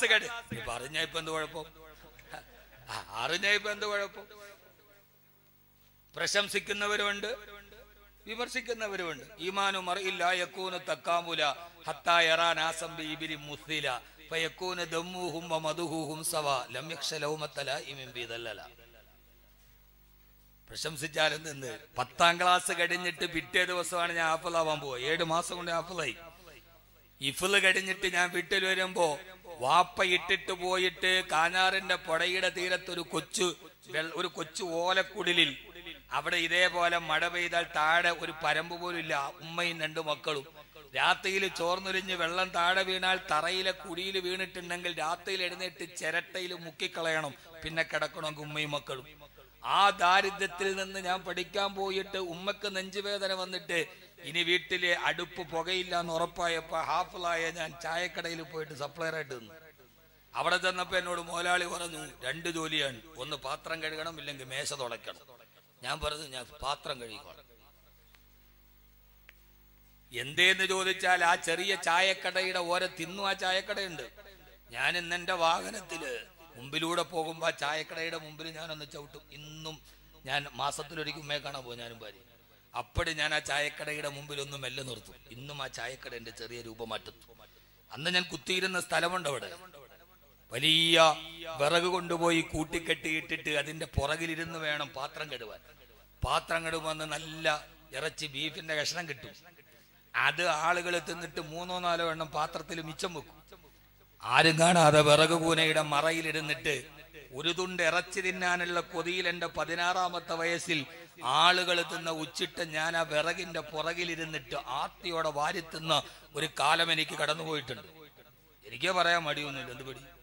Class കടി പറഞ്ഞ ഇപ്പൊ എന്ത് കുഴപ്പം ആ, അറിഞ്ഞ ഇപ്പൊ എന്ത് കുഴപ്പം പ്രശംസിക്കുന്നവരുണ്ട് വിമർശിക്കുന്നവരുമുണ്ട് ഈമാനു മറിയില്ല യക്കൂന് തക്കാമുല ഹത്തായറാനാസം ബീബിരി മുസ്ലില ഫയക്കൂന് ദമ്മുഹും വ മധുഹുഹും സവ ലം യക്ഷലൗമത്തല ഇമിൻ ബീദല്ലല പ്രശംസിച്ചാലും നിന്ന് പത്താം ക്ലാസ് കഴിഞ്ഞിട്ട് പിറ്റേ ദിവസമാണ് ഞാൻ ആപ്പിളാവാൻ പോവുക ഏഴ് മാസം കൊണ്ട് ആപ്പിളായി ഇഫിള് കഴിഞ്ഞിട്ട് ഞാൻ വീട്ടിൽ വരുമ്പോ വാപ്പ ഇട്ടിട്ട് പോയിട്ട് കാഞ്ഞാറിന്റെ പുഴയുടെ തീരത്ത് ഒരു കൊച്ചു വെള്ള- ഒരു കൊച്ചു ഓലക്കുടിലിൽ അവിടെ ഇതേപോലെ മഴ പെയ്താൽ താഴെ ഒരു പരമ്പ് പോലും ഇല്ല ഉമ്മയും രണ്ടു മക്കളും രാത്രിയിൽ ചോർന്നൊലിഞ്ഞ് വെള്ളം താഴെ വീണാൽ തറയിലെ കുടിയിൽ വീണിട്ടുണ്ടെങ്കിൽ രാത്രിയിൽ എഴുന്നേറ്റ് ചിരട്ടയിൽ മുക്കിക്കളയണം പിന്നെ കിടക്കണമെങ്കിൽ ഉമ്മയും മക്കളും ആ ദാരിദ്ര്യത്തിൽ നിന്ന് ഞാൻ പഠിക്കാൻ പോയിട്ട് ഉമ്മക്ക് നെഞ്ചുവേദന വന്നിട്ട് ഇനി വീട്ടിലെ അടുപ്പ് പുകയില്ല എന്ന് ഉറപ്പായപ്പോ ഹാഫിളായ ഞാൻ ചായക്കടയിൽ പോയിട്ട് സപ്ലയർ ആയിട്ട് നിന്നു അവിടെ ചെന്നപ്പോ എന്നോട് മോലാളി പറഞ്ഞു രണ്ട് ജോലിയാണ് ഒന്ന് പാത്രം കഴുകണം ഇല്ലെങ്കിൽ മേശ തുടയ്ക്കണം ഞാൻ പറഞ്ഞു ഞാൻ പാത്രം കഴുകിക്കോളാം എന്തേന്ന് ചോദിച്ചാൽ ആ ചെറിയ ചായക്കടയുടെ ഓരോ തിന്നു ആ ചായക്കടയുണ്ട് ഞാൻ ഇന്ന് എന്റെ വാഹനത്തില് മുമ്പിലൂടെ പോകുമ്പോ ആ ചായക്കടയുടെ മുമ്പിൽ ഞാനൊന്ന് ചവിട്ടും ഇന്നും ഞാൻ മാസത്തിലൊരിക്കൽ ഉമ്മയെ കാണാൻ പോകും ഞാനും ഭാര്യ അപ്പടി ഞാൻ ആ ചായക്കടയുടെ മുമ്പിൽ ഒന്ന് മെല്ലെ നിർത്തും ഇന്നും ആ ചായക്കട എന്റെ ചെറിയ രൂപമാറ്റും അന്ന് ഞാൻ കുത്തിയിരുന്ന സ്ഥലമുണ്ട് അവിടെ വലിയ വിറക് കൊണ്ടുപോയി കൂട്ടിക്കെട്ടിയിട്ടിട്ട് അതിന്റെ പുറകിലിരുന്ന് വേണം പാത്രം കെടുവാൻ പാത്രം കെടുവന്ന് നല്ല ഇറച്ചി ബീഫിന്റെ കഷ്ണം കിട്ടും അത് ആളുകൾ തിന്നിട്ട് മൂന്നോ നാലോ എണ്ണം പാത്രത്തിൽ മിച്ചം വെക്കും ആരും കാണാതെ വിറക് കൂനയുടെ മറയിലിരുന്നിട്ട് ഒരു തുണ്ട് ഇറച്ചി തിന്നാനുള്ള കൊതിയിൽ എന്റെ പതിനാറാമത്തെ വയസ്സിൽ ആളുകൾ തിന്ന ഉച്ചിട്ട് ഞാൻ ആ വിറകിന്റെ പുറകിലിരുന്നിട്ട് ആർത്തിയോടെ വാരി തിന്ന ഒരു കാലം എനിക്ക് കടന്നുപോയിട്ടുണ്ട് എനിക്ക് പറയാൻ മടിയൊന്നുമില്ല എന്ത് പടി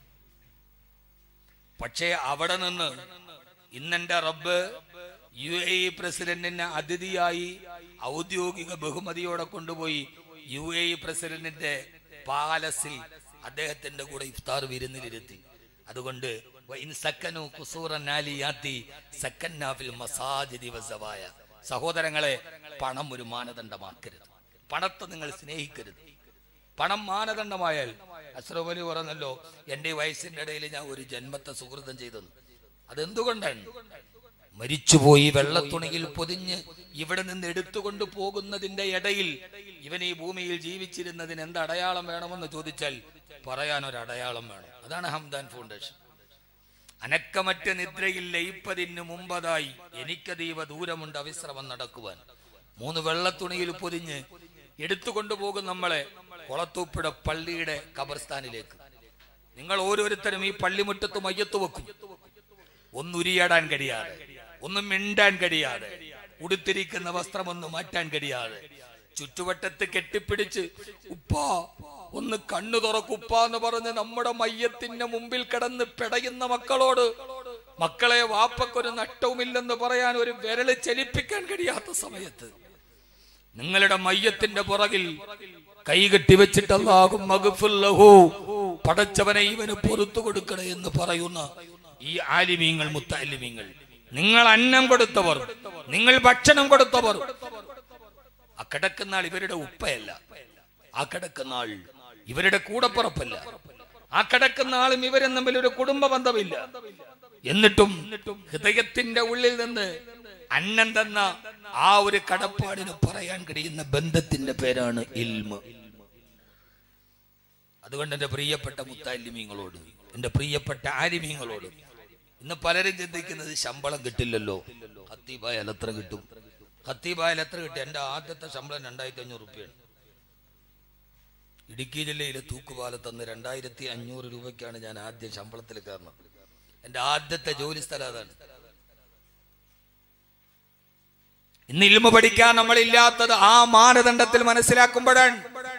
പക്ഷേ അവിടെ നിന്ന് ഇന്നെന്റെ റബ്ബ് യു എ ഇ പ്രസിഡന്റിനെ അതിഥിയായി ഔദ്യോഗിക ബഹുമതിയോടെ കൊണ്ടുപോയി യു എ ഇ പ്രസിഡന്റിന്റെ പാലസിൽ അദ്ദേഹത്തിന്റെ കൂടെ ഇഫ്താർ വിരുന്നിലിരുത്തി അതുകൊണ്ട് വഇൻ സക്കനു ഖുസൂറൻ ആലിയാത്തി സക്കന്നാ ഫിൽ മസാജിദി വസവായ സഹോദരങ്ങളെ പണം ഒരു മാനദണ്ഡമാക്കരുത് പണത്തെ നിങ്ങൾ സ്നേഹിക്കരുത് പണം മാനദണ്ഡമായാൽ അസ്രഫ് അലി പറഞ്ഞല്ലോ എന്റെ ഈ വയസ്സിന്റെ ഇടയിൽ ഞാൻ ഒരു ജന്മത്തെ സുഹൃതം ചെയ്തെന്ന് അതെന്തുകൊണ്ടാണ് മരിച്ചുപോയി വെള്ളത്തുണിയിൽ പൊതിഞ്ഞ് ഇവിടെ നിന്ന് എടുത്തുകൊണ്ട് പോകുന്നതിന്റെ ഇടയിൽ ഇവൻ ഈ ഭൂമിയിൽ ജീവിച്ചിരുന്നതിന് എന്ത് അടയാളം വേണമെന്ന് ചോദിച്ചാൽ പറയാൻ ഒരു അടയാളം വേണം അതാണ് ഹംദാൻ ഫൗണ്ടേഷൻ അനക്കമറ്റ നിദ്രയിൽ ലയിപ്പതിന് മുമ്പതായി എനിക്കതീവ ദൂരമുണ്ട് അവിശ്രമം നടക്കുവാൻ മൂന്ന് വെള്ളത്തുണിയിൽ പൊതിഞ്ഞ് എടുത്തുകൊണ്ടുപോകും നമ്മളെ കൊളത്തൂപ്പിട പള്ളിയുടെ കബർസ്ഥാനിലേക്ക് നിങ്ങൾ ഓരോരുത്തരും ഈ പള്ളിമുറ്റത്ത് മയ്യത്ത് വെക്കും ഒന്നുരിയാടാൻ കഴിയാതെ ഒന്നും മിണ്ടാൻ കഴിയാതെ ഉടുത്തിരിക്കുന്ന വസ്ത്രം ഒന്ന് മാറ്റാൻ കഴിയാതെ ചുറ്റുവട്ടത്ത് കെട്ടിപ്പിടിച്ച് ഉപ്പാ ഒന്ന് കണ്ണു തുറക്കുപ്പ എന്ന് പറഞ്ഞ് നമ്മുടെ മയ്യത്തിന്റെ മുമ്പിൽ കിടന്ന് പിടയുന്ന മക്കളോട് മക്കളെ വാപ്പക്കൊരു നഷ്ടവുമില്ലെന്ന് പറയാൻ ഒരു വിരല് ചലിപ്പിക്കാൻ കഴിയാത്ത സമയത്ത് നിങ്ങളുടെ മയ്യത്തിന്റെ പുറകിൽ കൈകെട്ടി വെച്ചിട്ട് അല്ലാഹും മഗ്ഫിർ പടച്ചവനെ ഇവന് പൊറത്തു കൊടുക്കണേ എന്ന് പറയുന്ന ഈ ആലിമീങ്ങൾ മുത്താലിമീങ്ങൾ നിങ്ങൾ അന്നം കൊടുത്തവർ നിങ്ങൾ ഭക്ഷണം കൊടുത്തവർ ആ കിടക്കുന്ന ആൾ ഇവരുടെ ഉപ്പയല്ല ആ കിടക്കുന്ന ആൾ ഇവരുടെ കൂടപ്പുറപ്പല്ല ആ കിടക്കുന്ന ആളും ഇവരും തമ്മിൽ ഒരു കുടുംബ ബന്ധമില്ല എന്നിട്ടും ഹൃദയത്തിന്റെ ഉള്ളിൽ നിന്ന് അന്നം തന്ന ആ ഒരു കടപ്പാടിന് പറയാൻ കഴിയുന്ന ബന്ധത്തിന്റെ പേരാണ് ഇൽമ അതുകൊണ്ട് എന്റെ പ്രിയപ്പെട്ട മുത്താലിമീങ്ങളോട് എന്റെ പ്രിയപ്പെട്ട ആലിമീങ്ങളോട് ഇന്ന് പലരും ചിന്തിക്കുന്നത് ശമ്പളം കിട്ടില്ലല്ലോ ഹത്തീബായാൽ എത്ര കിട്ടും ഹത്തീബായാൽ എത്ര കിട്ടും എന്റെ ആദ്യത്തെ ശമ്പളം രണ്ടായിരത്തി അഞ്ഞൂറ് റുപ്യാണ് ഇടുക്കി ജില്ലയിലെ തൂക്കുപാലത്ത് അന്ന് രണ്ടായിരത്തി അഞ്ഞൂറ് രൂപയ്ക്കാണ് ഞാൻ ആദ്യം ശമ്പളത്തിൽ കയറുന്നത് എന്റെ ആദ്യത്തെ ജോലി സ്ഥലം അതാണ് ഇന്ന് ഇൽമ പഠിക്കാൻ നമ്മളില്ലാത്തത് ആ മാനദണ്ഡത്തിൽ മനസ്സിലാക്കുമ്പോഴാണ്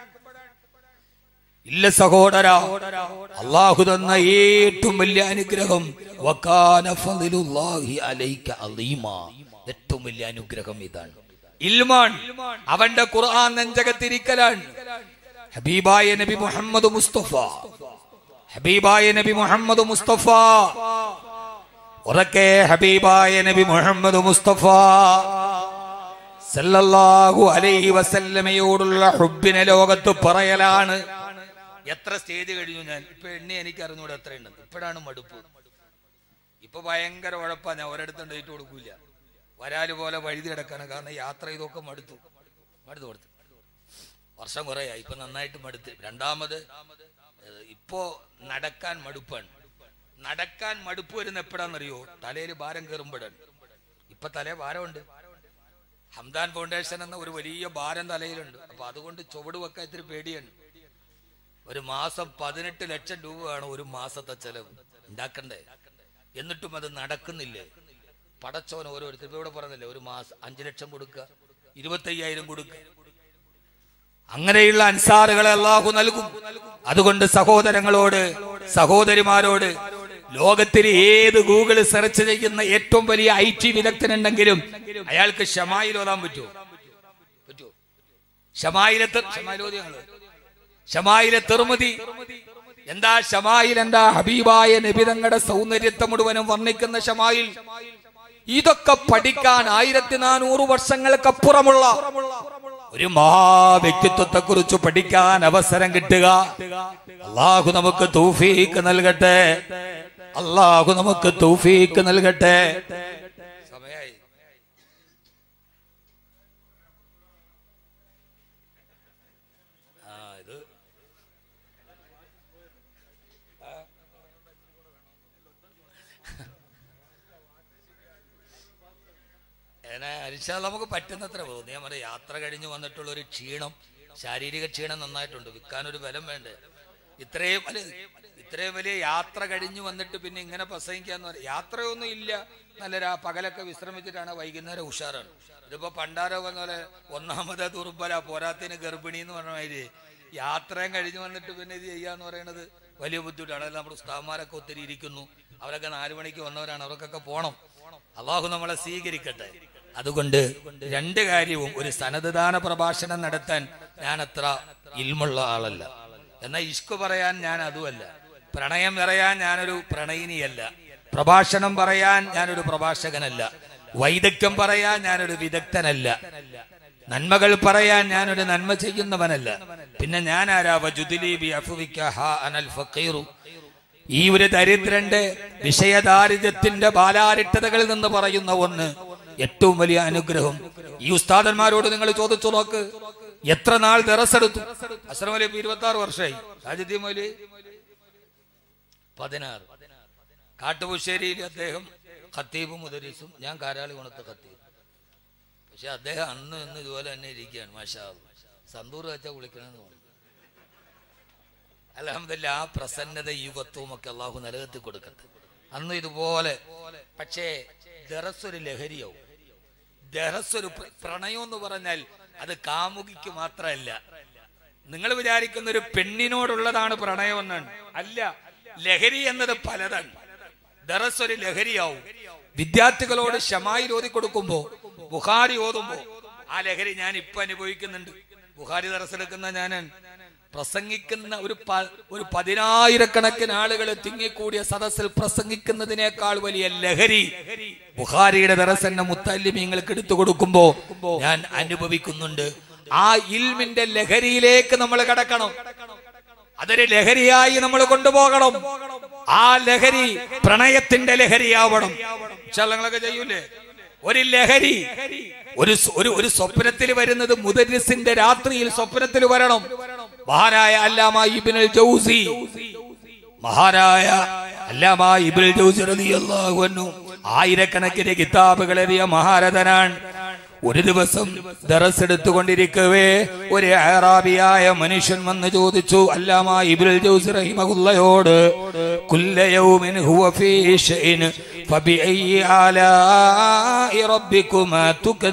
ഇല്ല സഹോദര അള്ളാഹു തന്ന ഏറ്റവും വലിയ അനുഗ്രഹം വകാന ഫളിലുല്ലാഹി അലൈക അലീമാ. ഏറ്റവും വലിയ അനുഗ്രഹം ഇതാണ് ഇൽമാൻ അവന്റെ ഖുർആൻ നെഞ്ചകത്തിരിക്കലാണ് ഹബീബായ നബി മുഹമ്മദ് മുസ്തഫ ഹബീബായ നബി മുഹമ്മദ് മുസ്തഫ ഉറക്കെ ഹബീബായ നബി മുഹമ്മദ് മുസ്തഫ സല്ലല്ലാഹു അലൈഹി വസല്ലമയോടുള്ള ഹുബിനെ ലോകത്ത് പറയലാണ് എത്ര സ്റ്റേജ് കഴിഞ്ഞു ഞാൻ ഇപ്പൊ എണ്ണി എനിക്ക് അറിഞ്ഞൂടെ എത്ര ഉണ്ടെന്ന് ഇപ്പോഴാണ് മടുപ്പ് ഇപ്പൊ ഭയങ്കര ഉഴപ്പാ ഞാൻ ഒരിടത്തും ഡേറ്റ് കൊടുക്കൂല വരാല് പോലെ വഴുതി കിടക്കാണ് കാരണം യാത്ര ചെയ്തൊക്കെ മടുത്തു മടുത്തു കൊടുത്തു വർഷം കുറേയായി ഇപ്പൊ നന്നായിട്ട് മടുത്ത് രണ്ടാമത് ഏഹ്, ഇപ്പോ നടക്കാൻ മടുപ്പാണ് നടക്കാൻ മടുപ്പ് വരുന്ന എപ്പോഴാണെന്നറിയോ തലയിൽ ഭാരം കയറുമ്പോഴാണ് ഇപ്പൊ തലേ ഭാരമുണ്ട് ഹംദാൻ ഫൗണ്ടേഷൻ എന്ന ഒരു വലിയ ഭാരം തലയിലുണ്ട് അപ്പൊ അതുകൊണ്ട് ചുവട് വെക്കാൻ ഇത്തിരി പേടിയാണ് ഒരു മാസം പതിനെട്ട് ലക്ഷം രൂപയാണ് ഒരു മാസത്തെ ചെലവ് ഉണ്ടാക്കണ്ടേ എന്നിട്ടും അത് നടക്കുന്നില്ലേ പടച്ചോൻ ഓരോരുത്തർ ഇപ്പൊ ഇവിടെ പറഞ്ഞില്ലേ ഒരു മാസം അഞ്ചു ലക്ഷം കൊടുക്കുക ഇരുപത്തയ്യായിരം കൊടുക്കുക അങ്ങനെയുള്ള അൻസാറുകളെ അള്ളാഹു നൽകും അതുകൊണ്ട് സഹോദരങ്ങളോട് സഹോദരിമാരോട് ലോകത്തിൽ ഏത് ഗൂഗിൾ സെർച്ച് ചെയ്യുന്ന ഏറ്റവും വലിയ ഐ ടി വിദഗ്ധനുണ്ടെങ്കിലും അയാൾക്ക് ഷമായിൽ ഓതാൻ പറ്റുമോ പറ്റുമോ ഷമായിലെ തെ- ഷമായിൽ ഓതിയോ നിങ്ങള്? ഷമായിലെ തെറുമതി എന്താ ഷമായിൽ എന്താ ഹബീബായ നബിതങ്ങളുടെ സൗന്ദര്യത്തെ മുഴുവനും വർണ്ണിക്കുന്ന ഷമായിൽ ഇതൊക്കെ പഠിക്കാൻ ആയിരത്തി നാനൂറ് വർഷങ്ങൾക്കപ്പുറമുള്ള ഒരു മഹാവ്യക്തിത്വത്തെ കുറിച്ച് പഠിക്കാൻ അവസരം കിട്ടുക അള്ളാഹു നമുക്ക് തൗഫീക്ക് നൽകട്ടെ അള്ളാഹു നമുക്ക് തൗഫീക്ക് നൽകട്ടെ സമയായി ആ ഇത് ഏനെ അരിച്ചാൽ നമുക്ക് പറ്റുന്നത്ര പോകും ഞാൻ പറയാം യാത്ര കഴിഞ്ഞ് വന്നിട്ടുള്ള ഒരു ക്ഷീണം ശാരീരിക ക്ഷീണം നന്നായിട്ടുണ്ട് വിൽക്കാനൊരു ബലം വേണ്ടേ ഇത്രയും അല്ലെ ഇത്രയും വലിയ യാത്ര കഴിഞ്ഞ് വന്നിട്ട് പിന്നെ ഇങ്ങനെ പ്രസംഗിക്കാന്ന് പറയാം യാത്രയൊന്നും ഇല്ല നല്ല രാ പകലൊക്കെ വിശ്രമിച്ചിട്ടാണ് വൈകുന്നേരം ഉഷാറാണ് ഇതിപ്പോ പണ്ടാരോ വന്ന പോലെ ഒന്നാമത് ദുർബല പോരാത്തിന് ഗർഭിണി എന്ന് പറഞ്ഞ മാതിരി യാത്രയും കഴിഞ്ഞ് വന്നിട്ട് പിന്നെ ഇത് ചെയ്യാന്ന് പറയുന്നത് വലിയ ബുദ്ധിമുട്ടാണ് അതെല്ലാം നമ്മുടെ ഉസ്താവന്മാരൊക്കെ ഒത്തിരി ഇരിക്കുന്നു അവരൊക്കെ നാലു മണിക്ക് വന്നവരാണ് അവർക്കൊക്കെ പോണം അള്ളാഹു നമ്മളെ സ്വീകരിക്കട്ടെ അതുകൊണ്ട് രണ്ട് കാര്യവും ഒരു സനതദാന പ്രഭാഷണം നടത്താൻ ഞാൻ അത്ര ഇൽമുള്ള ആളല്ല എന്നാൽ ഇഷ്കു പറയാൻ ഞാൻ അതുമല്ല പ്രണയം പറയാൻ ഞാനൊരു പ്രണയിനിയല്ല പ്രഭാഷണം പറയാൻ ഞാനൊരു പ്രഭാഷകനല്ല വൈദഗ്ധ്യം പറയാൻ ഞാനൊരു വിദഗ്ധനല്ല നന്മകൾ പറയാൻ ഞാനൊരു നന്മ ചെയ്യുന്നവനല്ല പിന്നെ ഞാൻ ആരാ വജുദിലീബി അഫുവിക്ക ഹാ അനൽ ഫക്കീറു ഈ ഒരു ദരിദ്രന്റെ വിഷയദാരിദ്ര്യത്തിന്റെ ബാലാരിട്ടതകളിൽ നിന്ന് പറയുന്ന ഒന്ന് ഏറ്റവും വലിയ അനുഗ്രഹം ഈ ഉസ്താദന്മാരോട് നിങ്ങൾ ചോദിച്ചു നോക്ക് എത്ര നാൾ ദറസെടുത്തു അസ്രമലി ഇരുപത്തി ആറ് വർഷമായി രാജദ്യ മൗലി പതിനാറ് കാട്ടുപുശ്ശേരിയിൽ അദ്ദേഹം ഖത്തീബും മുദരീസും ഞാൻ കാരാളി ഗുണത്തെ ഖത്തീബ് പക്ഷെ അദ്ദേഹം അന്ന് ഇന്ന് ഇതുപോലെ തന്നെ ഇരിക്കുകയാണ് മാഷാ സന്തൂർ വെച്ചാൽ വിളിക്കണമെന്ന് തോന്നുന്നു അലഹമില്ല ആ പ്രസന്നത യുവത്വവും ഒക്കെ അള്ളാഹു നിലനിർത്തി കൊടുക്കട്ടെ അന്ന് ഇതുപോലെ പക്ഷേ ദറസ് ഒരു ലഹരിയാവും ദറസ് ഒരു പ്ര- പ്രണയം എന്ന് പറഞ്ഞാൽ അത് കാമുകിക്ക് മാത്രമല്ല നിങ്ങൾ വിചാരിക്കുന്ന ഒരു പെണ്ണിനോടുള്ളതാണ് പ്രണയം എന്നാണ് അല്ല ലഹരി എന്നത് പലതാണ് ദറസ് ഒരു ലഹരിയാവും വിദ്യാർത്ഥികളോട് ഷമായി ഓതി കൊടുക്കുമ്പോ ബുഹാരി ഓതുമ്പോ ആ ലഹരി ഞാൻ ഇപ്പൊ അനുഭവിക്കുന്നുണ്ട് ബുഹാരി ദറസെടുക്കുന്ന ഞാനാണ് പ്രസംഗിക്കുന്ന ഒരു പ- ഒരു പതിനായിരക്കണക്കിന് ആളുകൾ തിങ്ങിക്കൂടിയ സദസ്സിൽ പ്രസംഗിക്കുന്നതിനേക്കാൾ വലിയ ലഹരി ബുഹാരിയുടെ ദറസന്റെ മുത്തല്ലിമീങ്ങൾക്ക് എടുത്തു കൊടുക്കുമ്പോ ഞാൻ അനുഭവിക്കുന്നുണ്ട് ആ ഇൽമിന്റെ ലഹരിയിലേക്ക് നമ്മൾ കടക്കണം അതൊരു ലഹരിയായി നമ്മൾ കൊണ്ടുപോകണം ആ ലഹരി പ്രണയത്തിന്റെ ലഹരിയാവണം ചലങ്ങളൊക്കെ ചെയ്യൂലേ ഒരു ലഹരി ഒരു സ്- ഒരു ഒരു സ്വപ്നത്തിൽ വരുന്നത് മുദരിസിന്റെ രാത്രിയിൽ സ്വപ്നത്തിൽ വരണം മഹാനായ അല്ലാമ ഇബ്നുൽ ജൗസി മഹാനായ അല്ലാമ ഇബ്നുൽ ജൗസി റളിയല്ലാഹു അൻഹു ആയിരക്കണക്കിന് കിതാബുകൾ എറിയ മഹാരഥനാണ് ഒരു ദിവസം ദറസ് എടുത്തുകൊണ്ടിരിക്കവേ ഒരു അറാബിയായ മനുഷ്യൻ വന്ന് ചോദിച്ചു അല്ലാമ ഇബ്നുൽ ജൗസി റഹിമഹുല്ലയോട് കുല്ല യൗമിൻ ഹുവ ഫീ ഷൈൻ فبأي آلاء ربكما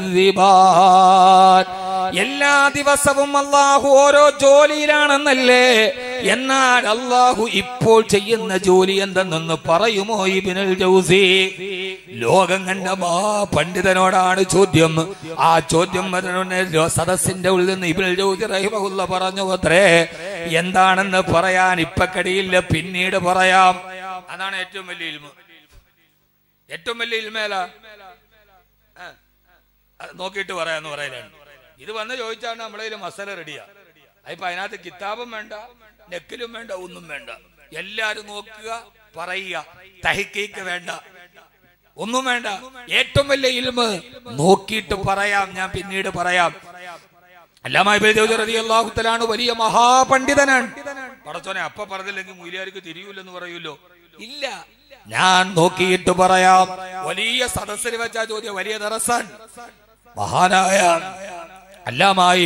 تكذبان എല്ലാ ദിവസവും അള്ളാഹു ഓരോ ജോലിയിലാണെന്നല്ലേ എന്നാൽ അള്ളാഹു ഇപ്പോൾ ചെയ്യുന്ന ജോലി എന്തെന്നൊന്ന് പറയുമോ ഇബിനുൽ ജൗസി ലോകം കണ്ട മാ പണ്ഡിതനോടാണ് ചോദ്യം ആ ചോദ്യം വരുന്ന സദസ്സിന്റെ ഉള്ളിൽ നിന്ന് ഇബിനുൽ ജൗസി റഹിമഹുല്ല പറഞ്ഞു അത്രേ എന്താണെന്ന് പറയാൻ ഇപ്പൊ കഴിയില്ല പിന്നീട് പറയാം അതാണ് ഏറ്റവും വലിയ ഇൽമ ഏറ്റവും വലിയ ഇൽമേല ആ. അത് നോക്കിയിട്ട് പറയാന്ന് പറയലാണ് ഇത് വന്ന് ചോദിച്ചാണ് നമ്മളെ കയ്യിൽ മസാല റെഡിയാ അതിപ്പോ അതിനകത്ത് കിതാബും വേണ്ട നെക്കിലും വേണ്ട ഒന്നും വേണ്ട എല്ലാരും നോക്കുക പറയുക തഹിക്കേക്ക് വേണ്ട ഒന്നും വേണ്ട ഏറ്റവും വലിയ ഇൽമ് നോക്കിയിട്ട് പറയാം ഞാൻ പിന്നീട് പറയാം അല്ലാമാഹുത്തലാണ് വലിയ മഹാപണ്ഡിതനാണ് പടച്ചോനെ അപ്പ പറഞ്ഞില്ലെങ്കിൽ മൂലിയാർക്ക് തിരിയൂലെന്ന് പറയൂലോ ഇല്ല ഞാൻ നോക്കിയിട്ട് പറയാം വലിയ സദസ്സിൽ വെച്ച ചോദ്യം വലിയ ദറസാൻ മഹാനായ അല്ലാമായി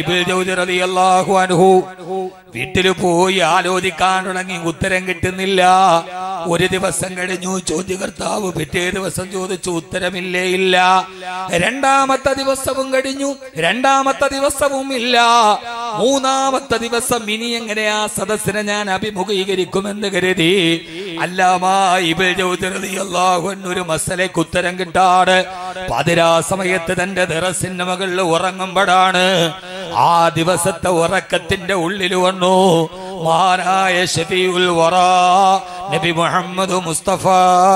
വീട്ടിൽ പോയി ആലോചിക്കാൻ തുടങ്ങി ഉത്തരം കിട്ടുന്നില്ല ഒരു ദിവസം കഴിഞ്ഞു ചോദ്യകർത്താവ് പിറ്റേ ദിവസം ചോദിച്ചു ഉത്തരമില്ലേ ഇല്ല രണ്ടാമത്തെ ദിവസവും കഴിഞ്ഞു രണ്ടാമത്തെ ദിവസവും ഇല്ല മൂന്നാമത്തെ ദിവസം ഇനി എങ്ങനെ ആ സദസ്സിനെ ഞാൻ അഭിമുഖീകരിക്കുമെന്ന് കരുതി അല്ലാമായി ഒരു മസലയ്ക്ക് ഉത്തരം കിട്ടാട് പതിരാ സമയത്ത് തന്റെ ദിറസിന്റെ മകളിൽ ഉറങ്ങുമ്പോഴാണ് ആ ദിവസത്തെ ഉറക്കത്തിന്റെ ഉള്ളിൽ വന്നു മഹാനായ ഷഫീഉൽ വറ നബി മുഹമ്മദ് മുസ്തഫ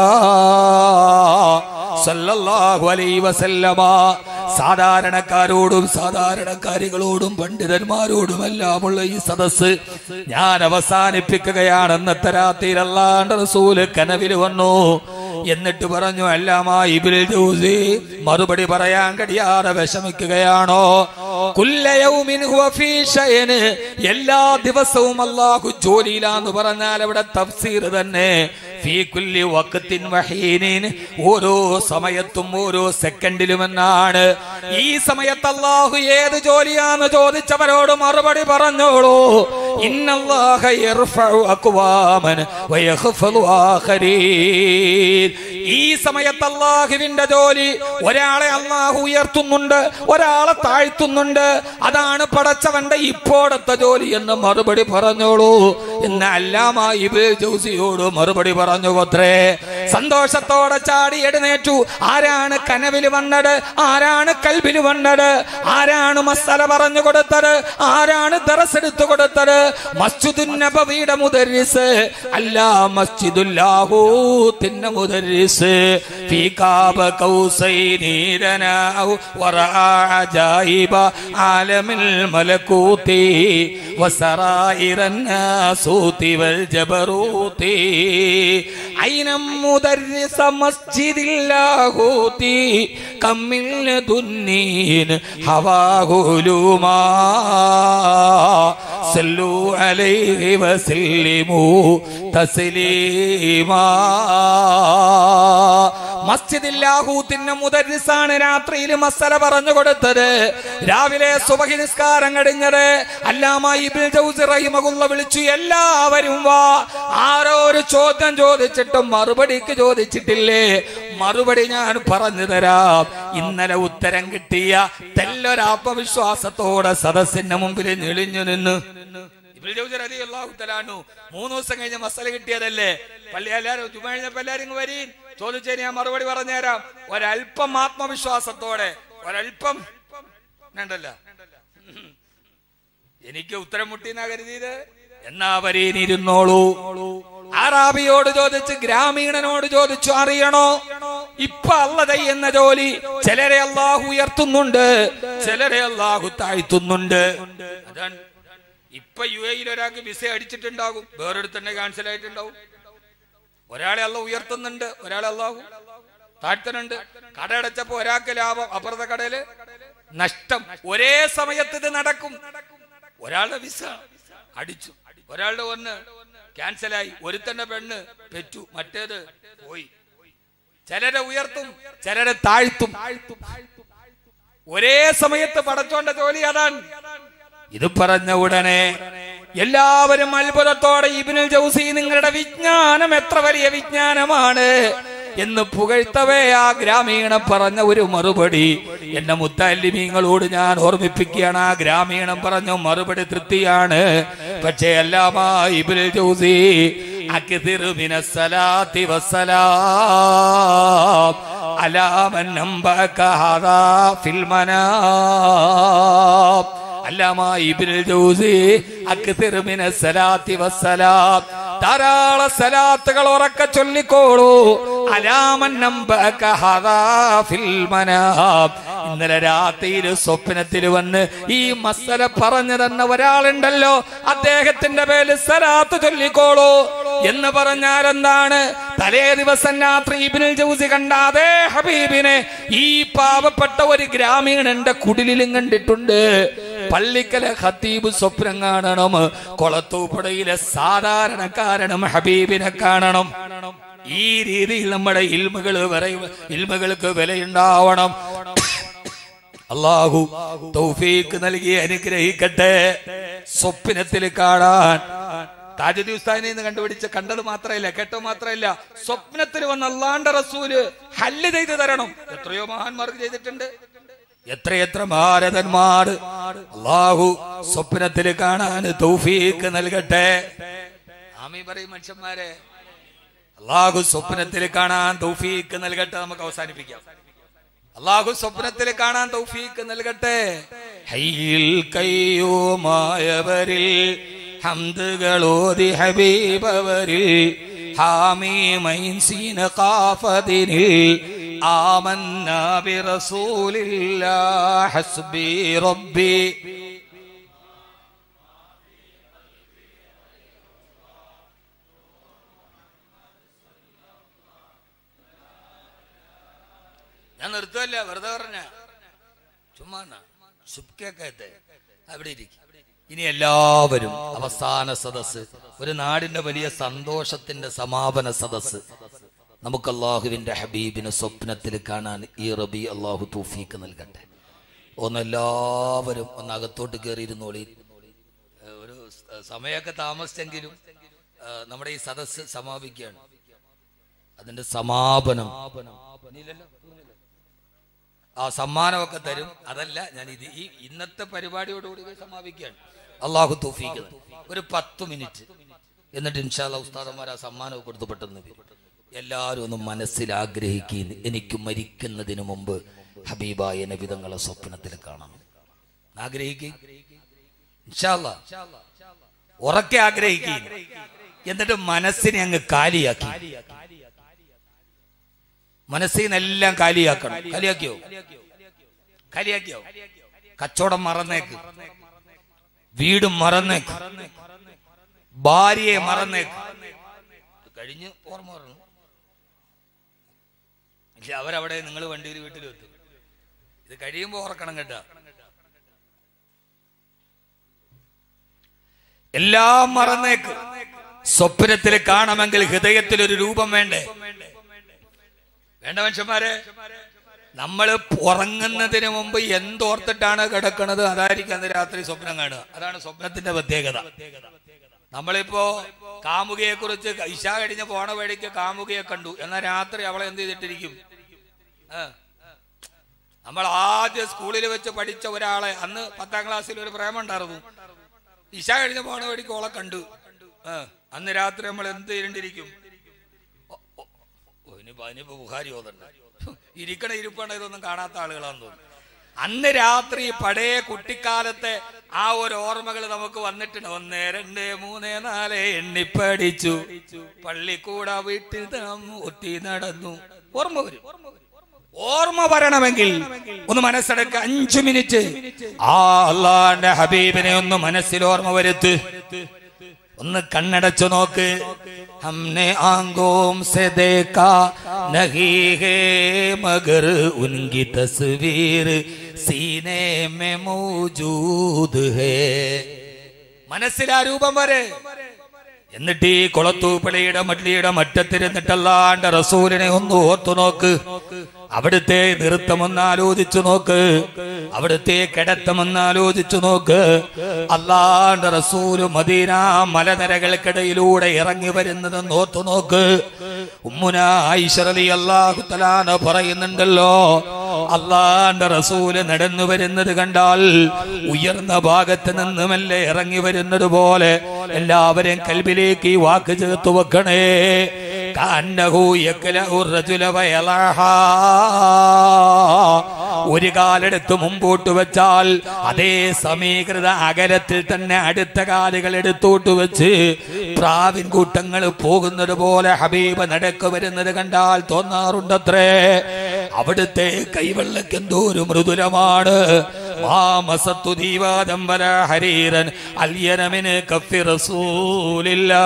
സല്ലല്ലാഹു അലൈഹി വസല്ലമ സാധാരണക്കാരോടും സാധാരണക്കാരികളോടും പണ്ഡിതന്മാരോടും എല്ലാമുള്ള ഈ സദസ്സ് ഞാൻ അവസാനിപ്പിക്കുകയാണ് അന്നത്തെ രാത്രിയിൽ അല്ലാണ്ട് റസൂല് കനവിൽ വന്നു എന്നിട്ട് പറഞ്ഞു അല്ലാമായി ഇബ്നുൽ ജൗസി മറുപടി പറയാൻ കഴിയാതെ വിഷമിക്കുകയാണോ കുല്ലയൗമിൻ ഹുവ ഫീ ഷയൻ എല്ലാ ദിവസവും അല്ലാഹു ജോലിയിലാന്ന് പറഞ്ഞാൽ അവിടെ തഫ്സീർ തന്നെ ഫീ കുല്ലി വഖത്തിൻ വഹീനിൻ ഓരോ സമയത്തും ഓരോ സെക്കൻഡിലും എന്നാണ് ഈ സമയത്ത് അല്ലാഹു ഏത് ജോലിയാന്ന് ചോദിച്ചവരോട് മറുപടി പറഞ്ഞോളൂ ഇന്നല്ലാഹ യർഫഉ അക്വാമൻ വയഖ്ഫളു ആഖരീൻ ഈ സമയത്ത് അള്ളാഹുവിന്റെ ജോലി ഒരാളെ അള്ളാഹു ഉയർത്തുന്നുണ്ട് ഒരാളെ താഴ്ത്തുന്നുണ്ട് അതാണ് പടച്ചവന്റെ ഇപ്പോഴത്തെ ജോലി എന്ന് മറുപടി പറഞ്ഞോളൂ എന്ന് അല്ലാമായി ജോസിയോട് മറുപടി പറഞ്ഞു പത്രേ സന്തോഷത്തോടെ ചാടി എഴുന്നേറ്റു ആരാണ് കനവിൽ വന്നത് ആരാണ് കൽബിൽ വന്നത് ആരാണ് മസല പറഞ്ഞു കൊടുത്തത് ആരാണ് ദറസെടുത്തു കൊടുത്തത് മസ്ജിദുൻ നബവിയുടെ മുദരിസ് അല്ല മസ്ജിദുല്ലാഹൂത്തിന്റെ മുദരിസ് في كاب قوسين رناه ورأى عجائب عالم الملكوت وسرائر الناسوت والجبروت أين مدرس مسجد اللاهوت كم من لدنين هواه علوما صلوا عليه وسلموا تسليما മസ്ജിദില്ലാഹൂത്തിന്റെ മുദരിസാണ് രാത്രിയിൽ മസല പറഞ്ഞു കൊടുത്തത് രാവിലെ സുബഹി നിസ്കാരം കഴിഞ്ഞത് അല്ലാമായി റഹിമകുള്ള വിളിച്ചു എല്ലാവരും വാ ആരോ ഒരു ചോദ്യം ചോദിച്ചിട്ടും മറുപടിക്ക് ചോദിച്ചിട്ടില്ലേ മറുപടി ഞാൻ പറഞ്ഞു തരാം ഇന്നലെ ഉത്തരം കിട്ടിയ തെല്ലൊരാത്മവിശ്വാസത്തോടെ സദസ്സിന്റെ മുമ്പിൽ ഞെളിഞ്ഞു നിന്ന് ഇബ്നുൽ ജൗസി റളിയല്ലാഹു തആല അൻഹു മൂന്ന് ദിവസം കഴിഞ്ഞ മസല കിട്ടിയതല്ലേ പള്ളി എല്ലാരും ചുമ കഴിഞ്ഞപ്പോ എല്ലാരും ഇങ്ങ് വരീൻ ചോദിച്ചതിന് ഞാൻ മറുപടി പറഞ്ഞുതരാം ഒരല്പം ആത്മവിശ്വാസത്തോടെ ഒരല്പം വേണ്ടല്ല എനിക്ക് ഉത്തരം മുട്ടിന്നാ കരുതിയത് എന്നാ വരീനിരുന്നോളൂ ആറാബിയോട് ചോദിച്ച് ഗ്രാമീണനോട് ചോദിച്ചു അറിയണോ ഇപ്പൊ അല്ല ചെയ്യുന്ന ജോലി ചിലരെ അള്ളാഹു ഉയർത്തുന്നുണ്ട് ചിലരെ അള്ളാഹു താഴ്ത്തുന്നുണ്ട് അതാണ് ഇപ്പൊ യു എയിൽ ഒരാൾക്ക് വിസ അടിച്ചിട്ടുണ്ടാകും വേറൊരു തന്നെ ക്യാൻസൽ ആയിട്ടുണ്ടാവും ഒരാളെ അല്ല ഉയർത്തുന്നുണ്ട് ഒരാളെ അള്ളാഹു താഴ്ത്തുന്നുണ്ട് കട അടച്ചപ്പോ ഒരാൾക്ക് ലാഭം അപ്പുറത്തെ കടയില് നഷ്ടം ഒരേ സമയത്ത് ഇത് നടക്കും ഒരാളുടെ വിസ അടിച്ചു ഒരാളുടെ ഒന്ന് ക്യാൻസലായി ഒരുത്തന്റെ പെണ്ണ് പെറ്റു മറ്റേത് പോയി ചിലരെ ഉയർത്തും ചിലരെ താഴ്ത്തും ഒരേ സമയത്ത് പടച്ചോണ്ട ജോലി അതാണ് ഇത് പറഞ്ഞ ഉടനെ എല്ലാവരും അത്ഭുതത്തോടെ ഇബിനുൽ ജൗസി നിങ്ങളുടെ വിജ്ഞാനം എത്ര വലിയ വിജ്ഞാനമാണ് എന്ന് പുകഴ്ത്തവേ ആ ഗ്രാമീണം പറഞ്ഞ ഒരു മറുപടി എന്റെ മുത്തല്ലിമീങ്ങളോട് ഞാൻ ഓർമ്മിപ്പിക്കുകയാണ് ആ ഗ്രാമീണം പറഞ്ഞ മറുപടി തൃപ്തിയാണ് പക്ഷേ എല്ലാമാ ഇബിനുൽ ജൗസി أكثر من الصلاة والسلام على من نبأك هذا في المنام അല്ലാമ ഇബ്നുൽ ജൗസി അക്തർ മിന സലാത്തി വസ്സലാം ധാരാളം സലാത്തുകൾ ഉറക്കെ ചൊല്ലിക്കോളൂ അലാമൻ നമ്പക ഹദാ ഫിൽ മനാം. ഇന്നലെ രാത്രിയിൽ സ്വപ്നത്തിൽ വന്ന് ഈ മസല പറഞ്ഞു തന്ന ഒരാളുണ്ടല്ലോ അദ്ദേഹത്തിന്റെ പേര് സലാത്ത് ചൊല്ലിക്കോളൂ എന്ന് പറഞ്ഞാൽ എന്താണ് തലേ ദിവസം രാത്രി ഇബിനുൽ ജൗസി കണ്ട അതേ ഹബീബിനെ ഈ പാവപ്പെട്ട ഒരു ഗ്രാമീണന്റെ കുടിലും കണ്ടിട്ടുണ്ട് പള്ളിക്കലെ ഖത്തീബ് സ്വപ്നം കാണണം കൊളത്തൂപ്പുഴയിലെ സാധാരണക്കാരനും ഹബീബിനെ കാണണം ഈ രീതിയിൽ നമ്മുടെ ഇൽമുകൾ ഇൽമുകൾക്ക് വിലയുണ്ടാവണം അള്ളാഹു തൗഫീക്ക് നൽകി അനുഗ്രഹിക്കട്ടെ സ്വപ്നത്തിൽ കാണാൻ താജുദ്ദീൻ ഉസ്താദിനെ നിന്ന് കണ്ടുപിടിച്ച് കണ്ടത് മാത്രമല്ല കേട്ടോ മാത്രമല്ല സ്വപ്നത്തിൽ വന്ന അള്ളാന്റെ റസൂല് ഹല്ല് ചെയ്തു തരണം എത്രയോ മഹാന്മാർക്ക് ചെയ്തിട്ടുണ്ട് എത്രയെത്ര ഭാരതന്മാർ അള്ളാഹു സ്വപ്നത്തിൽ കാണാൻ തൗഫീക്ക് നൽകട്ടെ ആമി പറയും മനുഷ്യന്മാരെ അള്ളാഹു സ്വപ്നത്തിൽ കാണാൻ തൗഫീക്ക് നൽകട്ടെ നമുക്ക് അവസാനിപ്പിക്കാം അള്ളാഹു സ്വപ്നത്തിൽ കാണാൻ തൗഫീക്ക് നൽകട്ടെ ഹയ്യിൽ കയ്യോമായവരിൽ ഹംദുകളോതി ഹബീബവരിൽ ഹാമീമൈൻ സീന ഖാഫദിനിൽ ആമന്നാ ബിറസൂലില്ലാ ഹസ്ബി റബ്ബി ഞാൻ നിർത്തുമല്ല വെറുതെ പറഞ്ഞ ചുമ്മാ ശുഭ്കത്തെ അവിടെ ഇരിക്കും ഇനി എല്ലാവരും അവസാന സദസ് ഒരു നാടിന്റെ വലിയ സന്തോഷത്തിന്റെ സമാപന സദസ് നമുക്ക് അള്ളാഹുവിന്റെ ഹബീബിനെ സ്വപ്നത്തിൽ കാണാൻ ഈ റബി അള്ളാഹു തൂഫീക്ക് നൽകട്ടെ ഒന്ന് എല്ലാവരും ഒന്ന് അകത്തോട്ട് കയറിയിരുന്നോളി ഏഹ് ഒരു സ- സമയമൊക്കെ താമസിച്ചെങ്കിലും ഏഹ് നമ്മുടെ ഈ സദസ് സമാപിക്കുകയാണ് അതിന്റെ സമാപനം ഇനിയില്ലല്ലോ? ആ സമ്മാനമൊക്കെ തരും അതല്ല ഞാൻ ഇത് ഈ ഇന്നത്തെ പരിപാടിയോടുകൂടി ഇത് സമാപിക്കുകയാണ് അള്ളാഹു തൗഫീഖ് നൽകി. ഒരു പത്ത് മിനിറ്റ് എന്നിട്ട് ഇൻഷാല്ല ഉസ്താദന്മാർ ആ സമ്മാനമൊക്കെ കൊടുത്ത് പെട്ടെന്ന് വരും എല്ലാവരും ഒന്ന് മനസ്സിൽ ആഗ്രഹിക്കുകയും എനിക്ക് മരിക്കുന്നതിന് മുമ്പ് ഹബീബായ നബിതങ്ങളെ സ്വപ്നത്തിൽ കാണണം ആഗ്രഹിക്കുകയും ഇൻഷാല്ല ഉറക്കെ ആഗ്രഹിക്കുകയും എന്നിട്ട് മനസ്സിനെ അങ്ങ് കാലിയാക്കി മനസ്സിൽ നിന്നെല്ലാം കാലിയാക്കണം കാലിയാക്കിയോ കാലിയാക്കിയോ കച്ചവടം മറന്നേക്ക് വീട് മറന്നേക്ക് ഭാര്യയെ മറന്നേക്ക് ഇത് കഴിഞ്ഞ് ഓർമ്മ വരണം പക്ഷെ അവരവിടെ നിങ്ങൾ വണ്ടിയിൽ വീട്ടിൽ എത്തും ഇത് കഴിയുമ്പോ ഓർക്കണം കേട്ടാ എല്ലാം മറന്നേക്ക് സ്വപ്നത്തിൽ കാണണമെങ്കിൽ ഹൃദയത്തിൽ ഒരു രൂപം വേണ്ടേ വേണ്ട മനുഷ്യന്മാരെ നമ്മൾ ഉറങ്ങുന്നതിന് മുമ്പ് എന്തോർത്തിട്ടാണ് കിടക്കുന്നത് അതായിരിക്കും അന്ന് രാത്രി സ്വപ്നം കാണുക അതാണ് സ്വപ്നത്തിന്റെ പ്രത്യേകത നമ്മളിപ്പോ കാമുകയെ കുറിച്ച് ഇശ കഴിഞ്ഞ് പോണ വഴിക്ക് കാമുകയെ കണ്ടു എന്നാൽ രാത്രി അവളെ എന്ത് ചെയ്തിട്ടിരിക്കും ആ. നമ്മൾ ആദ്യം സ്കൂളിൽ വെച്ച് പഠിച്ച ഒരാളെ അന്ന് പത്താം ക്ലാസ്സിൽ ഒരു പ്രേമം ഉണ്ടായിരുന്നു ഇശ കഴിഞ്ഞ് പോണ വഴിക്ക് ഓളെ കണ്ടു ആ. അന്ന് രാത്രി നമ്മൾ എന്ത് ചെയ്യേണ്ടിയിരിക്കും ഓ, ഇനിയിപ്പോ അതിനിപ്പോ ബുഹാരി ഓതണ്ട ഇരിക്കണ ഇരിപ്പണ ഇതൊന്നും കാണാത്ത ആളുകളാന്ന് തോന്നുന്നു അന്ന് രാത്രി പഴയ കുട്ടിക്കാലത്തെ ആ ഒരു ഓർമ്മകൾ നമുക്ക് വന്നിട്ടുണ്ട് ഒന്ന് രണ്ട് മൂന്ന് നാല് എണ്ണിപ്പടിച്ചു പള്ളിക്കൂട വീട്ടിൽ നാം ഒത്തി നടന്നു ഓർമ്മ വരും ഓർമ്മ വരണമെങ്കിൽ ഒന്ന് മനസ്സടക്ക അഞ്ചു മിനിറ്റ് ആ അള്ളാന്റെ ഹബീബിനെ ഒന്ന് മനസ്സിൽ ഓർമ്മ വരുത്ത് ഒന്ന് കണ്ണടച്ചു നോക്ക് ഹംനെ ആങ്കോം സെ ദേക്കാ നഹീ ഹേ മഗർ ഉൻകി തസ്വീർ സീനെ മേ മൗജൂദ് ഹേ മനസ്സിൽ ആ രൂപം വരെ എന്നിട്ട് ഈ കുളത്തൂപ്പള്ളിയുടെ മട്ലിയുടെ മറ്റത്തിരുന്നിട്ടല്ലാണ്ട് റസൂലിനെ ഒന്ന് ഓർത്തു നോക്ക് അവിടുത്തെ നൃത്തമൊന്ന് ആലോചിച്ചു നോക്ക് അവിടുത്തെ കിടത്തമൊന്ന് ആലോചിച്ചു നോക്ക് അല്ലാണ്ട് റസൂല് മദീന മലനിരകൾക്കിടയിലൂടെ ഇറങ്ങി വരുന്നതെന്ന് ഓർത്തു നോക്ക് ഉമ്മുന ഐശ്വരലി അള്ളാഹു തലാന പറയുന്നുണ്ടല്ലോ അള്ളാന്റെ റസൂല് നടന്നു വരുന്നത് കണ്ടാൽ ഉയർന്ന ഭാഗത്ത് നിന്നുമല്ലേ ഇറങ്ങി വരുന്നത് പോലെ എല്ലാവരെയും കൽബിലേക്ക് ഈ വാക്ക് ചേർത്ത് വെക്കണേ കാന്നഹു യക്ലഉ റജുല വയലഹാ. ഒരു കാലെടുത്ത് മുമ്പോട്ട് വെച്ചാൽ അതേ സമീകൃത അകലത്തിൽ തന്നെ അടുത്ത കാലുകൾ എടുത്തോട്ട് വെച്ച് പ്രാവിൻ കൂട്ടങ്ങൾ പോകുന്നത് പോലെ ഹബീബ് നടക്കു വരുന്നത് കണ്ടാൽ തോന്നാറുണ്ടത്രേ അവിടുത്തെ കൈവെള്ളക്ക് എന്തോ ഒരു മൃദുലമാണ് മാമസത്തു ദീവാദം വര ഹരീരൻ അല്യനമിന് കഫി റസൂലില്ലാ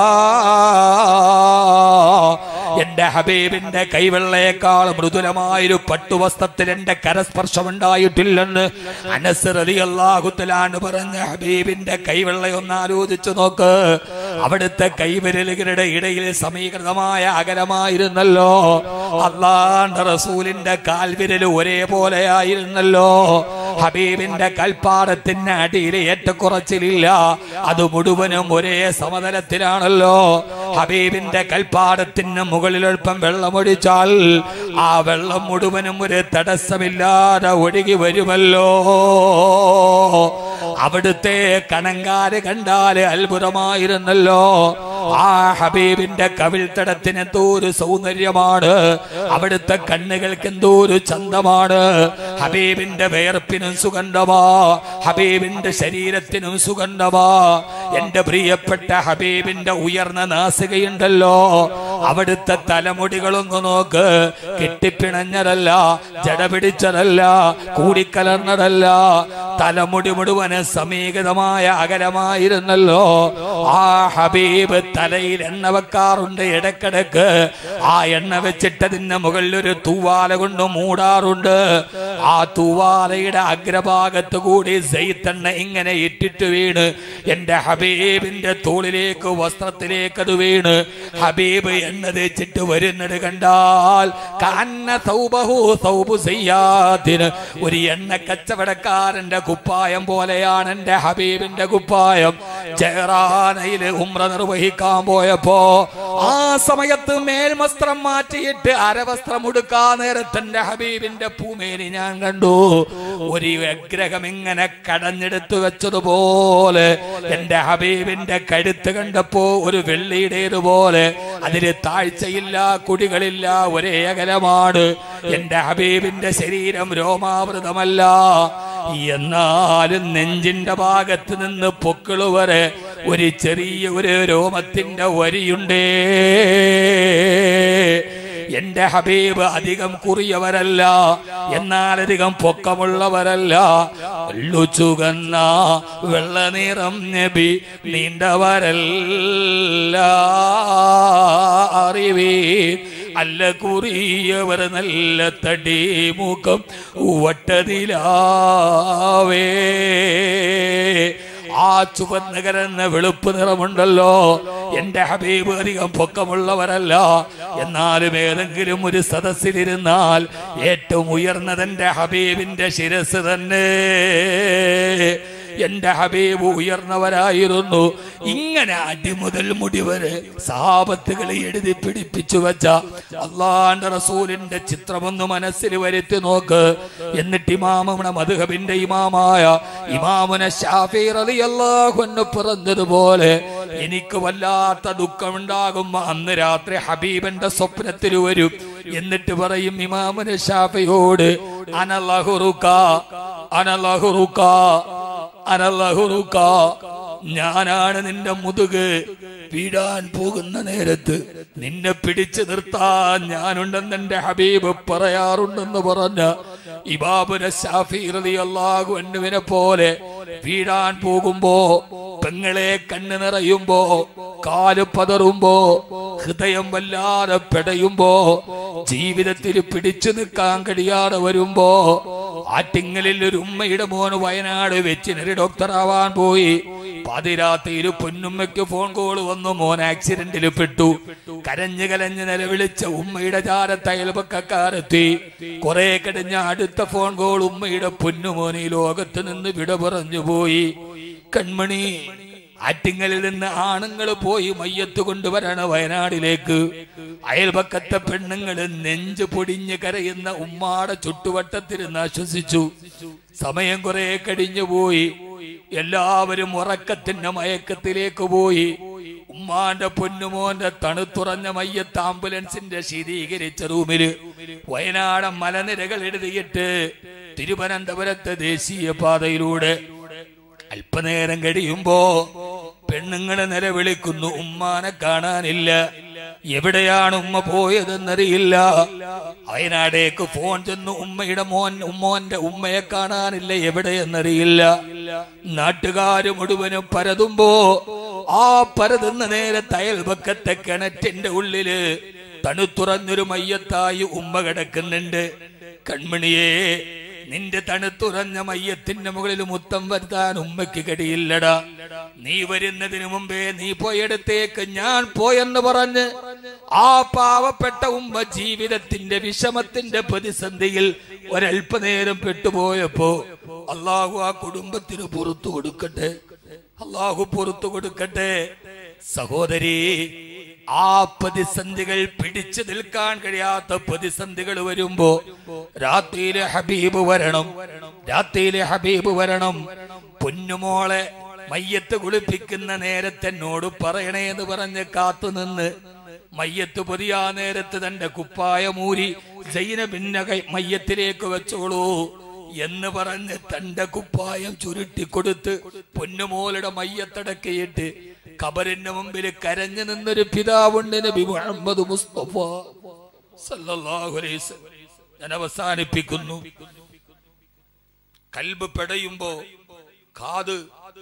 എന്റെ ഹബീബിന്റെ കൈവെള്ളയേക്കാൾ മൃദുലമായൊരു പട്ടുവസ്ത്രത്തിൽ എന്റെ കരസ്പർശം ഉണ്ടായിട്ടില്ലെന്ന് അനസറലി അള്ളാഹുത്തലാണ് പറഞ്ഞ ഹബീബിന്റെ കൈവെള്ളയൊന്ന് ആലോചിച്ചു നോക്ക് അവിടുത്തെ കൈവിരലുകളുടെ ഇടയിൽ സമീകൃതമായ അകലമായിരുന്നല്ലോ അള്ളാന്റെ റസൂലിന്റെ കാൽവിരൽ ഒരേപോലെയായിരുന്നല്ലോ ഹബീബിന്റെ കൽപ്പാടത്തിന് അടിയിൽ ഏറ്റക്കുറച്ചിലില്ല അത് മുഴുവനും ഒരേ സമതലത്തിലാണല്ലോ ഹബീബിന്റെ കൽപ്പാടത്തിന് മുകളിൽ അല്പം വെള്ളമൊഴിച്ചാൽ ആ വെള്ളം മുഴുവനും ഒരു തടസ്സമില്ലാതെ ഒഴുകി വരുമല്ലോ അവിടുത്തെ കണങ്കാര് കണ്ടാല് അത്ഭുതമായിരുന്നല്ലോ ആ ഹബീബിന്റെ കവിൾത്തടത്തിന് എന്തോ ഒരു സൗന്ദര്യമാണ് അവിടുത്തെ കണ്ണുകൾക്ക് എന്തോ ഒരു ചന്തമാണ് ഹബീബിന്റെ വേർപ്പിനും സുഗന്ധമാ ഹബീബിന്റെ ശരീരത്തിനും സുഗന്ധമാ എന്റെ പ്രിയപ്പെട്ട ഹബീബിന്റെ ഉയർന്ന നാസികയുണ്ടല്ലോ അവിടുത്തെ തലമുടികളൊന്ന് നോക്ക് കെട്ടിപ്പിണഞ്ഞതല്ല ജട പിടിച്ചതല്ല കൂടിക്കലർന്നതല്ല തലമുടി മുഴുവന് സമീകൃതമായ അകലമായിരുന്നല്ലോ ആ ഹബീബ് തലയിൽ എണ്ണ വെക്കാറുണ്ട് ഇടക്കിടക്ക് ആ എണ്ണ വെച്ചിട്ടതിന് മുകളിൽ ഒരു തൂവാല കൊണ്ട് മൂടാറുണ്ട് ആ തൂവാലയുടെ അഗ്രഭാഗത്ത് കൂടി സെയ്ത്തെണ്ണ ഇങ്ങനെ ഇട്ടിട്ട് വീണ് എന്റെ ഹബീബിന്റെ തോളിലേക്ക് വസ്ത്രത്തിലേക്ക് അത് വീണ് ഹബീബ് എണ്ണ തേച്ചിട്ട് വരുന്നത് കണ്ടാൽ കന്ന സൗബഹു സൗബു സയ്യാത്തിന് ഒരു എണ്ണ കച്ചവടക്കാരന്റെ കുപ്പായം പോലെയാണ് എന്റെ ഹബീബിന്റെ കുപ്പായം ചേറാനയില് ഉമ്ര നിർവഹിക്കാൻ പോയപ്പോ ആ സമയത്ത് മേൽവസ്ത്രം മാറ്റിയിട്ട് അരവസ്ത്രം ഉടുക്കാൻ നേരത്തെ എന്റെ ഹബീബിന്റെ പൂമേനി ഞാൻ കണ്ടു ഒരു വിഗ്രഹം ഇങ്ങനെ കടഞ്ഞെടുത്തു വെച്ചതുപോലെ എന്റെ ഹബീബിന്റെ കഴുത്ത് കണ്ടപ്പോ ഒരു വെള്ളിയുടേതുപോലെ അതിന് താഴ്ചയില്ല കുടികളില്ല ഒരേ അകലമാണ് എന്റെ ഹബീബിന്റെ ശരീരം രോമാവൃതമല്ല എന്നാലും നെഞ്ചിന്റെ ഭാഗത്ത് നിന്ന് പൊക്കിള് വരെ ഒരു ചെറിയ ഒരു രോമത്തിന്റെ വരിയുണ്ടേ എന്റെ ഹബീബ് അധികം കുറിയവരല്ല എന്നാൽ അധികം പൊക്കമുള്ളവരല്ല വെള്ളു ചുകന്ന വെള്ള നിറം നബി നീണ്ടവരല്ല അറിവേ അല്ല കുറിയവർ നല്ല തടി മുഖം വട്ടതിലാവേ ആ ചുവന്ന കരന്ന വെളുപ്പ് നിറമുണ്ടല്ലോ എന്റെ ഹബീബ് അധികം പൊക്കമുള്ളവരല്ല എന്നാലും ഏതെങ്കിലും ഒരു സദസ്സിലിരുന്നാൽ ഏറ്റവും ഉയർന്നത് എന്റെ ഹബീബിന്റെ ശിരസ് തന്നെ എന്റെ ഹബീബ് ഉയർന്നവരായിരുന്നു ഇങ്ങനെ അടിമുതൽ മുടി വരെ സാപത്തുകളെ എഴുതി പിടിപ്പിച്ചു വെച്ച അള്ളാന്റെ റസൂലിന്റെ ചിത്രമൊന്ന് മനസ്സിൽ വരുത്തി നോക്ക് എന്നിട്ട് ഇമാമയുടെ മധുഹബിന്റെ ഇമാമായ ഇമാമുന ഷാഫി റളിയല്ലാഹു അൻഹു പറഞ്ഞതുപോലെ എനിക്ക് വല്ലാത്ത ദുഃഖമുണ്ടാകും അന്ന് രാത്രി ഹബീബന്റെ സ്വപ്നത്തിൽ വരും എന്നിട്ട് പറയും ഇമാമുന ഷാഫിയോട് അനലഹുറുക്ക അനലഹുറുക്ക അനലഹുറുക്ക ഞാനാണ് നിന്റെ മുതുക് വീഴാൻ പോകുന്ന നേരത്ത് നിന്നെ പിടിച്ചു നിർത്താൻ ഞാനുണ്ടെന്ന് എന്റെ ഹബീബ് പറയാറുണ്ടെന്ന് പറഞ്ഞ ഇബാബുന ഷാഫി റളിയല്ലാഹു അൻഹുവിനെ പോലെ വീഴാൻ പോകുമ്പോ പെങ്ങളെ കണ്ണ് നിറയുമ്പോ കാല് പതറുമ്പോ ഹൃദയം വല്ലാതെ പെടയുമ്പോ ജീവിതത്തിൽ പിടിച്ചു നിൽക്കാൻ കഴിയാതെ വരുമ്പോ ആറ്റിങ്ങലിൽ ഒരു ഉമ്മയുടെ മോന് വയനാട് വെച്ചിനറി ഡോക്ടറാവാൻ പോയി പാതിരാത്രിയിൽ പൊന്നുമ്മയ്ക്ക് ഫോൺ കോൾ വന്നു മോൻ ആക്സിഡന്റിൽ പെട്ടു കരഞ്ഞു കലഞ്ഞ് നിലവിളിച്ച ഉമ്മയുടെ ചാരത്ത് അയൽപക്കക്കാരെത്തി കുറെ കഴിഞ്ഞ അടുത്ത ഫോൺ കോൾ ഉമ്മയുടെ പൊന്നുമോൻ ഈ ലോകത്ത് നിന്ന് വിട പറഞ്ഞു പോയി കൺമണി ആറ്റിങ്ങലിൽ നിന്ന് ആണുങ്ങൾ പോയി മയ്യത്ത് കൊണ്ടുവരണ വയനാടിലേക്ക് അയൽപക്കത്തെ പെണ്ണുങ്ങൾ നെഞ്ച് പൊടിഞ്ഞ് കരയുന്ന ഉമ്മാടെ ചുട്ടുവട്ടത്തിരുന്ന് ആശ്വസിച്ചു സമയം കുറെ കഴിഞ്ഞു പോയി എല്ലാവരും ഉറക്കത്തിന്റെ മയക്കത്തിലേക്ക് പോയി ഉമ്മാന്റെ പൊന്നുമോന്റെ തണുത്തുറഞ്ഞ മയ്യത്ത് ആംബുലൻസിന്റെ ശീതീകരിച്ച റൂമില് വയനാട് മലനിരകൾ എഴുതിയിട്ട് തിരുവനന്തപുരത്തെ ദേശീയ പാതയിലൂടെ അല്പനേരം കഴിയുമ്പോ പെണ്ണുങ്ങളെ നിലവിളിക്കുന്നു ഉമ്മാനെ കാണാനില്ല എവിടെയാണ് ഉമ്മ പോയതെന്നറിയില്ല വയനാടേക്ക് ഫോൺ ചെന്നു ഉമ്മയുടെ മോൻ ഉമ്മോന്റെ ഉമ്മയെ കാണാനില്ല എവിടെയെന്നറിയില്ല നാട്ടുകാര് മുഴുവനും പരതുമ്പോ ആ പരതുന്ന നേരത്തെ അയൽപക്കത്തെ കിണറ്റിന്റെ ഉള്ളില് തണുത്തുറഞ്ഞൊരു മയ്യത്തായി ഉമ്മ കിടക്കുന്നുണ്ട് കൺമണിയേ നിന്റെ തണുത്തുറഞ്ഞ മയ്യത്തിന്റെ മുകളിൽ മുത്തം വരുത്താൻ ഉമ്മയ്ക്ക് കഴിയില്ലടാ നീ വരുന്നതിന് മുമ്പേ നീ പോയടത്തേക്ക് ഞാൻ പോയെന്ന് പറഞ്ഞ് ആ പാവപ്പെട്ട ഉമ്മ ജീവിതത്തിന്റെ വിഷമത്തിന്റെ പ്രതിസന്ധിയിൽ ഒരല്പനേരം പെട്ടുപോയപ്പോ അള്ളാഹു ആ കുടുംബത്തിന് പുറത്തു കൊടുക്കട്ടെ അള്ളാഹു പുറത്തു കൊടുക്കട്ടെ സഹോദരി ആ പ്രതിസന്ധികൾ പിടിച്ചു നിൽക്കാൻ കഴിയാത്ത പ്രതിസന്ധികൾ വരുമ്പോ രാത്രിയിലെ ഹബീബ് വരണം രാത്രിയിലെ ഹബീബ് വരണം പൊന്നുമോളെ മയ്യത്ത് കുളിപ്പിക്കുന്ന നേരത്തെ എന്നോട് പറയണേ എന്ന് പറഞ്ഞ് കാത്തുനിന്ന് മയ്യത്ത് പൊതിയാ നേരത്ത് തന്റെ കുപ്പായ മൂരി ജൈനബിന്ന കൈ മയ്യത്തിലേക്ക് വെച്ചോളൂ എന്ന് പറഞ്ഞ് തന്റെ കുപ്പായം ചുരുട്ടിക്കൊടുത്ത് പൊന്നുമോളുടെ മയ്യത്തടക്കിയിട്ട് ഖബറിന്റെ മുമ്പിൽ കരഞ്ഞു നിന്നൊരു പിതാവുണ്ട് നബി മുഹമ്മദ് മുസ്തഫ സല്ലല്ലാഹു അലൈഹി വസല്ലം. ഞാൻ അവസാനിപ്പിക്കുന്നു കൽബ് പെടയുമ്പോ കാത്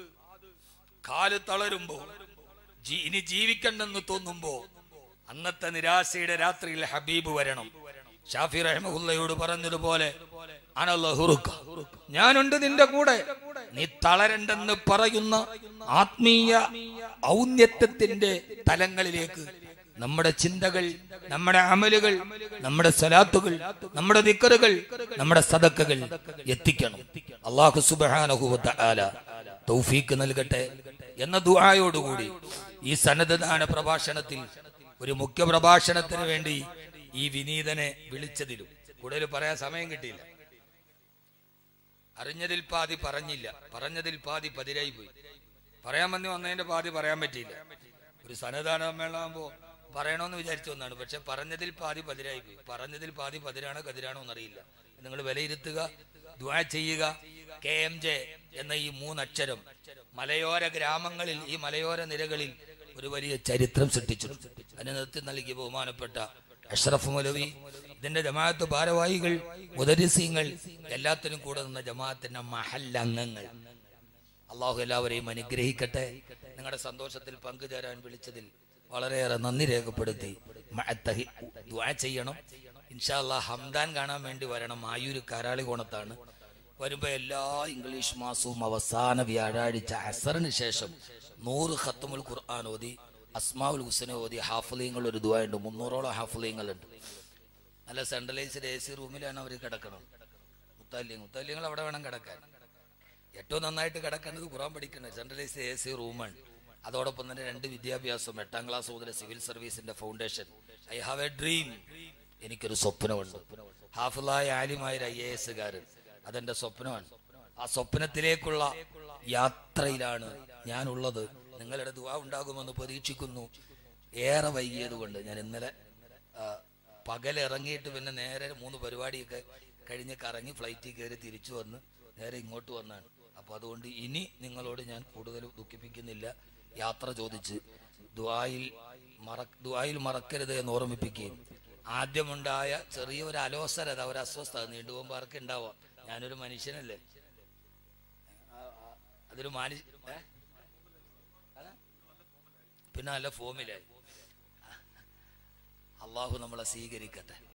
കാല് തളരുമ്പോ ജീ- ഇനി ജീവിക്കണ്ടെന്ന് തോന്നുമ്പോ അന്നത്തെ നിരാശയുടെ രാത്രിയിൽ ഹബീബ് വരണം ഷാഫി റഹ്മുല്ലയോട് പറഞ്ഞതുപോലെ അനല്ലഹുറുക്ക ഞാനുണ്ട് നിന്റെ കൂടെ നീ തളരണ്ടെന്ന് പറയുന്ന ആത്മീയ ഔന്നത്യത്തിന്റെ തലങ്ങളിലേക്ക് നമ്മുടെ ചിന്തകൾ നമ്മുടെ അമലുകൾ നമ്മുടെ സലാത്തുകൾ നമ്മുടെ ദിക്കറുകൾ നമ്മുടെ സദക്കകൾ എത്തിക്കണം അള്ളാഹു സുബാനഹുവത്ത ആല തൗഫീക്ക് നൽകട്ടെ എന്ന ദുആയോടുകൂടി ഈ സന്നദ്ധദാന പ്രഭാഷണത്തിൽ ഒരു മുഖ്യ പ്രഭാഷണത്തിന് വേണ്ടി ഈ വിനീതനെ വിളിച്ചതിലും കൂടുതൽ പറയാൻ സമയം കിട്ടിയില്ല അറിഞ്ഞതിൽ പാതി പറഞ്ഞില്ല പറഞ്ഞതിൽ പാതി പതിരായി പോയി പറയാൻ വന്നി വന്നതിന്റെ പാതി പറയാൻ പറ്റിയില്ല ഒരു സന്നദ്ധാന സമ്മേളനമാകുമ്പോ പറയണമെന്ന് വിചാരിച്ചു വന്നാണ് പക്ഷെ പറഞ്ഞതിൽ പാതി പതിരായി പോയി പറഞ്ഞതിൽ പാതി പതിരാണോ കതിരാണോ എന്നറിയില്ല നിങ്ങൾ വിലയിരുത്തുക ദ്വാ ചെയ്യുക കെ എം ജെ എന്ന ഈ മൂന്നക്ഷരം മലയോര ഗ്രാമങ്ങളിൽ ഈ മലയോര നിരകളിൽ ഒരു വലിയ ചരിത്രം സൃഷ്ടിച്ചിട്ടുണ്ട് അതിന് നേതൃത്വം നൽകിയ ബഹുമാനപ്പെട്ട അഷ്റഫ് മൗലവി ഇതിന്റെ ജമാഅത്ത് ഭാരവാഹികൾ മുദരിസീങ്ങൾ എല്ലാത്തിനും കൂടെ നിന്ന ജമാഅത്തിന്റെ മഹല്ലംഗങ്ങൾ അള്ളാഹു എല്ലാവരെയും അനുഗ്രഹിക്കട്ടെ നിങ്ങളുടെ സന്തോഷത്തിൽ പങ്കുചേരാൻ വിളിച്ചതിൽ വളരെയേറെ നന്ദി രേഖപ്പെടുത്തി മഅത്തഹി ദുആ ചെയ്യണം ഇൻഷാല്ലാ ഹംദാൻ കാണാൻ വേണ്ടി വരണം ആയൂര് കാരാളി കോണത്താണ് വരുമ്പോ എല്ലാ ഇംഗ്ലീഷ് മാസവും അവസാന വ്യാഴാഴ്ച അസറിന് ശേഷം നൂറ് ഖത്തുമുൽ ഖുർആൻ ഓതി അസ്മാവുൽ ഹുസനെ ഓതി ഹാഫുലീങ്ങൾ ഒരു ദുആ ഉണ്ട് മുന്നൂറോളം ഹാഫുലീങ്ങളുണ്ട് നല്ല സെൻട്രലൈസ്ഡ് എ സി റൂമിലാണ് അവർ കിടക്കണം മുത്താലിയങ്ങൾ മുത്താലിയങ്ങൾ അവിടെ വേണം കിടക്കാൻ ഏറ്റവും നന്നായിട്ട് കിടക്കേണ്ടത് ഖുറാൻ പഠിക്കുന്നത് സെൻട്രലൈസ്ഡ് എ സി റൂമാണ് അതോടൊപ്പം തന്നെ രണ്ട് വിദ്യാഭ്യാസം എട്ടാം ക്ലാസ് മുതൽ സിവിൽ സർവീസിന്റെ foundation I have a dream എനിക്കൊരു സ്വപ്നമുണ്ട് ഹാഫിളായ ആലിമായ ഒരു ഐ എ എസുകാരൻ അതെന്റെ സ്വപ്നമാണ് ആ സ്വപ്നത്തിലേക്കുള്ള യാത്രയിലാണ് ഞാനുള്ളത് നിങ്ങളുടെ ദുവാ ഉണ്ടാകുമെന്ന് പ്രതീക്ഷിക്കുന്നു ഏറെ വൈകിയത് കൊണ്ട് ഞാൻ ഇന്നലെ ആ, പകലിറങ്ങിയിട്ട് പിന്നെ നേരെ മൂന്ന് പരിപാടിയൊക്കെ കഴിഞ്ഞ് കറങ്ങി ഫ്ലൈറ്റിൽ കയറി തിരിച്ചു വന്ന് നേരെ ഇങ്ങോട്ട് വന്നാണ് അപ്പൊ അതുകൊണ്ട് ഇനി നിങ്ങളോട് ഞാൻ കൂടുതൽ ദുഃഖിപ്പിക്കുന്നില്ല യാത്ര ചോദിച്ച് ദുആയിൽ മറ ദുആയിൽ മറക്കരുത് എന്ന് ഓർമ്മിപ്പിക്കുകയും ആദ്യമുണ്ടായ ചെറിയ ഒരു അലോസരത ഒരു അസ്വസ്ഥത നീണ്ടുപോകുമ്പോൾ ആർക്ക് ഉണ്ടാവാം ഞാനൊരു മനുഷ്യനല്ലേ അതൊരു മാനി ഏ? അതാ? പിന്നെ നല്ല ഫോമിലായി അള്ളാഹു നമ്മളെ സ്വീകരിക്കട്ടെ